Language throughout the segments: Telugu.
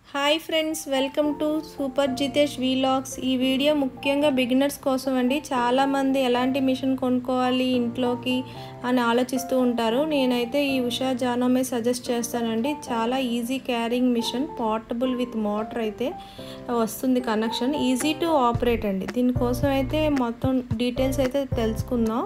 hi friends welcome to super Jitesh vlogs ఈ వీడియో ముఖ్యంగా బిగినర్స్ కోసం అండి చాలామంది ఎలాంటి మిషన్ కొనుక్కోవాలి ఇంట్లోకి అని ఆలోచిస్తూ ఉంటారు నేనైతే ఈ ఉషా జానోమే సజెస్ట్ చేస్తానండి చాలా easy carrying machine portable with motor అయితే వస్తుంది కనెక్షన్ ఈజీ టు ఆపరేట్ అండి దీనికోసం అయితే మొత్తం డీటెయిల్స్ అయితే తెలుసుకుందాం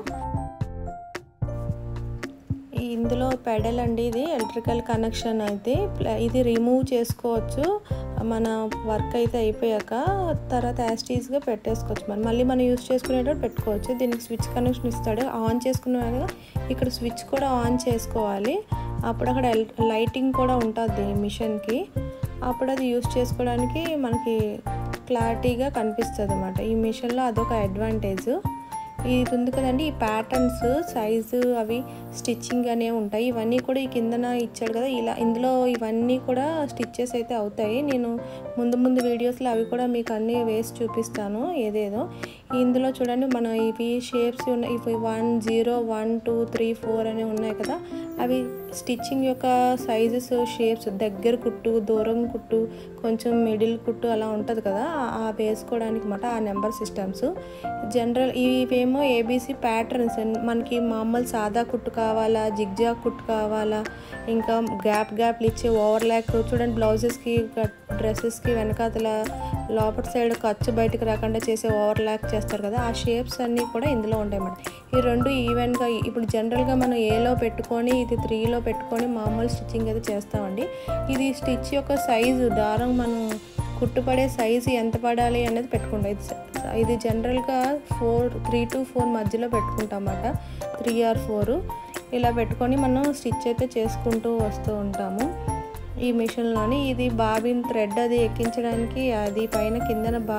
ఇందులో పెడల్ అండి ఇది ఎలక్ట్రికల్ కనెక్షన్ అయితే ఇది రిమూవ్ చేసుకోవచ్చు మన వర్క్ అయితే అయిపోయాక తర్వాత యాస్టీస్గా పెట్టేసుకోవచ్చు మనం మళ్ళీ మనం యూస్ చేసుకునేటప్పుడు పెట్టుకోవచ్చు దీనికి స్విచ్ కనెక్షన్ ఇస్తాడు ఆన్ చేసుకునే ఇక్కడ స్విచ్ కూడా ఆన్ చేసుకోవాలి అప్పుడు అక్కడ లైటింగ్ కూడా ఉంటుంది మిషన్కి అప్పుడు అది యూస్ చేసుకోవడానికి మనకి క్లారిటీగా కనిపిస్తుంది అనమాట ఈ మిషన్లో అదొక అడ్వాంటేజ్ ఇది ఉంది కదండి ఈ ప్యాటర్న్స్ సైజు అవి స్టిచ్చింగ్ అనేవి ఉంటాయి ఇవన్నీ కూడా ఈ కిందన ఇచ్చాడు కదా ఇలా ఇందులో ఇవన్నీ కూడా స్టిచ్చెస్ అయితే అవుతాయి నేను ముందు ముందు వీడియోస్లో అవి కూడా మీకు అన్నీ వేసి చూపిస్తాను ఏదేదో ఇందులో చూడండి మన ఇవి షేప్స్ ఉన్నాయి ఇవి one zero one two three four అనేవి ఉన్నాయి కదా అవి స్టిచ్చింగ్ యొక్క సైజెస్ షేప్స్ దగ్గర కుట్టు దూరం కుట్టు కొంచెం మిడిల్ కుట్టు అలా ఉంటుంది కదా ఆ వేసుకోవడానికి మాట ఆ నెంబర్ సిస్టమ్స్ జనరల్ ఇవేమో ఏబీసీ ప్యాటర్న్స్ మనకి మామూలు సాదా కుట్టు కావాలా జిగ్జాగ్ కుట్టు కావాలా ఇంకా గ్యాప్ గ్యాప్లు ఇచ్చే ఓవర్ ల్యాక్ చూడండి బ్లౌజెస్కి డ్రెస్సెస్కి వెనకాతల లోపల సైడ్ ఖర్చు బయటకు రాకుండా చేసే ఓవర్ ల్యాక్ చేస్తారు కదా ఆ షేప్స్ అన్నీ కూడా ఇందులో ఉంటాయి అన్నమాట ఈ రెండు ఈవెన్గా ఇప్పుడు జనరల్గా మనం ఏలో పెట్టుకొని ఇది త్రీలో పెట్టుకొని మామూలు స్టిచ్చింగ్ అయితే చేస్తామండి ఇది స్టిచ్ యొక్క సైజు దారం మనం కుట్టుపడే సైజు ఎంత పడాలి అనేది పెట్టుకుంటాం ఇది ఇది జనరల్గా ఫోర్ త్రీ టు ఫోర్ మధ్యలో పెట్టుకుంటామన్నమాట త్రీ ఆర్ ఫోర్ ఇలా పెట్టుకొని మనం స్టిచ్ అయితే చేసుకుంటూ వస్తూ ఉంటాము ఈ మిషన్లోని ఇది బాబిన్ థ్రెడ్ అది ఎక్కించడానికి అది పైన కిందన బా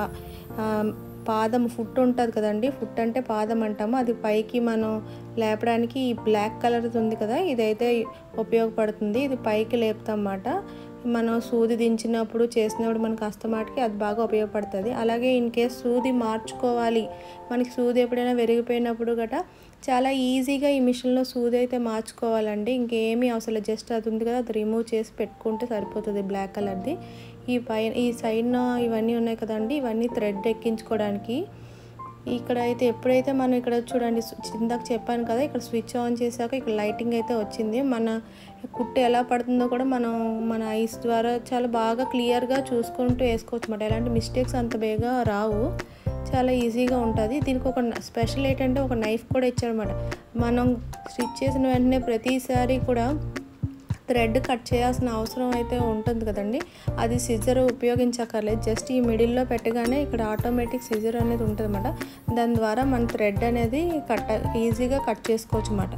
పాదం ఫుట్ ఉంటుంది కదండి ఫుట్ అంటే పాదం అంటాము అది పైకి మనం లేపడానికి ఈ బ్లాక్ కలర్ ఉంది కదా ఇదైతే ఉపయోగపడుతుంది ఇది పైకి లేపుతామన్నమాట మనం సూది దించినప్పుడు చేసినప్పుడు మనకు అస్తమాటికి అది బాగా ఉపయోగపడుతుంది అలాగే ఇన్ కేస్ సూది మార్చుకోవాలి మనకి సూది ఎప్పుడైనా విరిగిపోయినప్పుడు గట చాలా ఈజీగా ఈ మిషన్లో సూది అయితే మార్చుకోవాలండి ఇంకేమీ అవసరం జస్ట్ అది ఉంది కదా అది రిమూవ్ చేసి పెట్టుకుంటే సరిపోతుంది బ్లాక్ కలర్ది ఈ పైన ఈ సైడ్న ఇవన్నీ ఉన్నాయి కదండి ఇవన్నీ థ్రెడ్ ఎక్కించుకోవడానికి ఇక్కడ అయితే ఎప్పుడైతే మనం ఇక్కడ చూడండి ఇందాక చెప్పాను కదా ఇక్కడ స్విచ్ ఆన్ చేశాక ఇక్కడ లైటింగ్ అయితే వచ్చింది మన కుట్టు ఎలా పడుతుందో కూడా మనం మన ఐస్ ద్వారా చాలా బాగా క్లియర్గా చూసుకుంటూ వేసుకోవచ్చు అన్నమాట ఎలాంటి మిస్టేక్స్ అంత బేగా రావు చాలా ఈజీగా ఉంటుంది దీనికి ఒక స్పెషల్ ఏంటంటే ఒక నైఫ్ కూడా ఇచ్చారన్నమాట మనం స్టిచ్ చేసిన వెంటనే ప్రతిసారి కూడా థ్రెడ్ కట్ చేయాల్సిన అవసరం అయితే ఉంటుంది కదండి అది సిజర్ ఉపయోగించక్కర్లేదు జస్ట్ ఈ మిడిల్లో పెట్టగానే ఇక్కడ ఆటోమేటిక్ సిజర్ అనేది ఉంటుంది అనమాట దాని ద్వారా మన థ్రెడ్ అనేది కట్ ఈజీగా కట్ చేసుకోవచ్చు అన్నమాట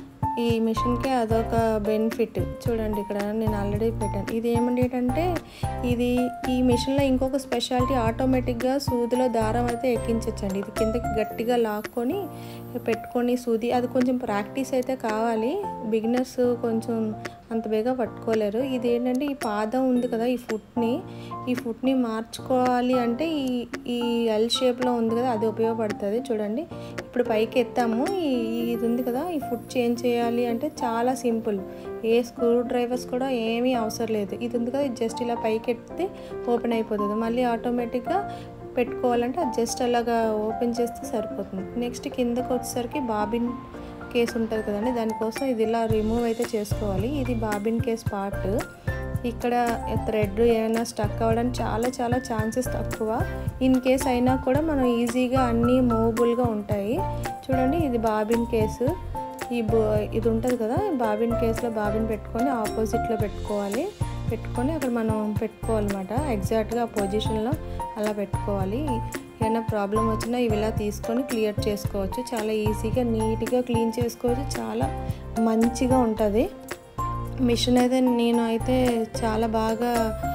ఈ మిషన్కి అదొక బెనిఫిట్ చూడండి ఇక్కడ నేను ఆల్రెడీ పెట్టాను ఇది ఏమంటే ఇది ఈ మిషన్లో ఇంకొక స్పెషాలిటీ ఆటోమేటిక్గా సూదిలో దారం అయితే ఎక్కించవచ్చండి ఇది కిందకి గట్టిగా లాక్కొని పెట్టుకొని సూది అది కొంచెం ప్రాక్టీస్ అయితే కావాలి బిగినర్స్ కొంచెం అంత బేగా పట్టుకోలేరు ఇది ఏంటంటే ఈ పాదం ఉంది కదా ఈ ఫుట్ని ఈ ఫుట్ని మార్చుకోవాలి అంటే ఈ ఈ ఎల్ షేప్లో ఉంది కదా అది ఉపయోగపడుతుంది చూడండి ఇప్పుడు పైకి ఎత్తాము ఈ ఇది ఉంది కదా ఈ ఫుట్ చేంజ్ చేయాలి అంటే చాలా సింపుల్ ఏ స్క్రూ డ్రైవర్స్ కూడా ఏమీ అవసరం లేదు ఇది ఉంది కదా జస్ట్ ఇలా పైకి ఎత్తితే ఓపెన్ అయిపోతుంది మళ్ళీ ఆటోమేటిక్గా పెట్టుకోవాలంటే అది జస్ట్ అలాగా ఓపెన్ చేస్తే సరిపోతుంది నెక్స్ట్ కిందకు వచ్చేసరికి బాబిన్ కేస్ ఉంటుంది కదండి దానికోసం ఇది ఇలా రిమూవ్ అయితే చేసుకోవాలి ఇది బాబిన్ కేస్ పార్ట్ ఇక్కడ థ్రెడ్ ఏమైనా స్టక్ అవ్వడానికి చాలా చాలా ఛాన్సెస్ తక్కువ ఇన్ కేస్ అయినా కూడా మనం ఈజీగా అన్నీ మూవబుల్గా ఉంటాయి చూడండి ఇది బాబిన్ కేసు ఈ బో ఇది ఉంటుంది కదా బాబిన్ కేసులో బాబిన్ పెట్టుకొని ఆపోజిట్లో పెట్టుకోవాలి పెట్టుకొని అక్కడ మనం పెట్టుకోవాలన్నమాట ఎగ్జాక్ట్గా ఆ పొజిషన్లో అలా పెట్టుకోవాలి ఏమైనా ప్రాబ్లం వచ్చినా ఇవి ఇలా తీసుకొని క్లియర్ చేసుకోవచ్చు చాలా ఈజీగా నీట్గా క్లీన్ చేసుకోవచ్చు చాలా మంచిగా ఉంటుంది మిషన్ అయితే నేను అయితే చాలా బాగా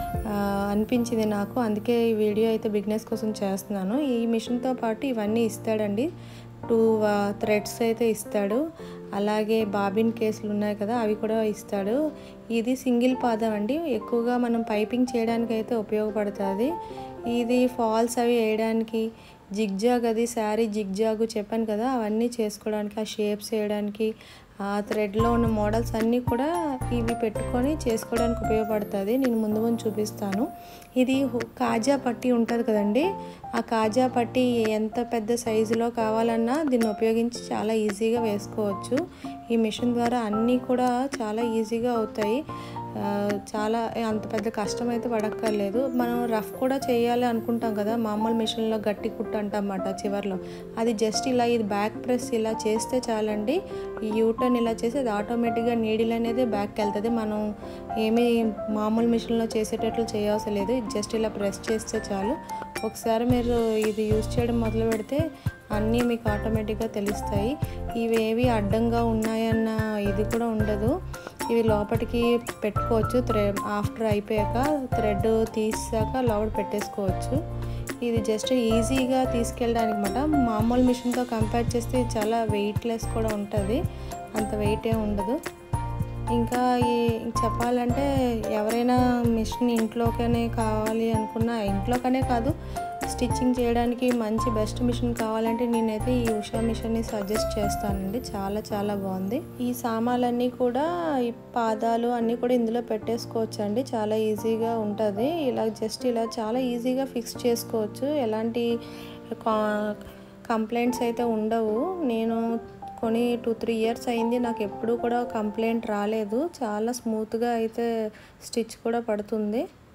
అనిపించింది నాకు అందుకే ఈ వీడియో అయితే బిజినెస్ కోసం చేస్తున్నాను ఈ మిషన్తో పాటు ఇవన్నీ ఇస్తాడండి టూ థ్రెడ్స్ అయితే ఇస్తాడు అలాగే బాబిన్ కేసులు ఉన్నాయి కదా అవి కూడా ఇస్తాడు ఇది సింగిల్ పాదం అండి ఎక్కువగా మనం పైపింగ్ చేయడానికి అయితే ఉపయోగపడుతుంది ఇది ఫాల్స్ అవి వేయడానికి జిగ్జాగ్ అది శారీ జిగ్జాగ్ చెప్పాను కదా అవన్నీ చేసుకోవడానికి ఆ షేప్స్ వేయడానికి ఆ థ్రెడ్లో ఉన్న మోడల్స్ అన్నీ కూడా ఇవి పెట్టుకొని చేసుకోవడానికి ఉపయోగపడుతుంది నేను ముందు ముందు చూపిస్తాను ఇది హు- కాజా పట్టి ఉంటుంది కదండి ఆ కాజా పట్టి ఎంత పెద్ద సైజులో కావాలన్నా దీన్ని ఉపయోగించి చాలా ఈజీగా వేసుకోవచ్చు ఈ మిషన్ ద్వారా అన్నీ కూడా చాలా ఈజీగా అవుతాయి ఆ, చాలా అంత పెద్ద కష్టం అయితే పడక్కర్లేదు మనం రఫ్ కూడా చేయాలి అనుకుంటాం కదా మామూలు మిషన్లో గట్టి కుట్టు అంటమాట చివర్లో అది జస్ట్ ఇలా ఇది బ్యాక్ ప్రెస్ ఇలా చేస్తే చాలండి ఈ యూటర్న్ ఇలా చేసి అది ఆటోమేటిక్గా నీడిల్ అనేది బ్యాక్కి వెళ్తుంది మనం ఏమీ మామూలు మిషన్లో చేసేటట్లు చేయవసరం లేదు జస్ట్ ఇలా ప్రెస్ చేస్తే చాలు ఒకసారి మీరు ఇది యూజ్ చేయడం మొదలు పెడితే అన్నీ మీకు ఆటోమేటిక్గా తెలుస్తాయి ఇవేవి అడ్డంగా ఉన్నాయన్న ఇది కూడా ఉండదు ఇవి లోపలికి పెట్టుకోవచ్చు థ్రె ఆఫ్టర్ అయిపోయాక థ్రెడ్ తీసాక లోపల పెట్టేసుకోవచ్చు ఇది జస్ట్ ఈజీగా తీసుకెళ్ళడానికి అనమాట మామూలు మిషన్తో కంపేర్ చేస్తే ఇది చాలా వెయిట్లెస్ కూడా ఉంటుంది అంత వెయిట్ ఏం ఉండదు ఇంకా ఈ చెప్పాలంటే ఎవరైనా మిషన్ ఇంట్లోకనే కావాలి అనుకున్నా ఇంట్లోకనే కాదు స్టిచ్చింగ్ చేయడానికి మంచి బెస్ట్ మిషన్ కావాలంటే నేనైతే ఈ ఉషా మిషన్ని సజెస్ట్ చేస్తానండి చాలా చాలా బాగుంది ఈ సామాన్లన్నీ కూడా ఈ పాదాలు అన్నీ కూడా ఇందులో పెట్టేసుకోవచ్చు అండి చాలా ఈజీగా ఉంటుంది ఇలా జస్ట్ ఇలా చాలా ఈజీగా ఫిక్స్ చేసుకోవచ్చు ఎలాంటి కా- కంప్లైంట్స్ అయితే ఉండవు నేను కొని టూ త్రీ ఇయర్స్ అయింది నాకు ఎప్పుడూ కూడా కంప్లైంట్ రాలేదు చాలా స్మూత్గా అయితే స్టిచ్ కూడా పడుతుంది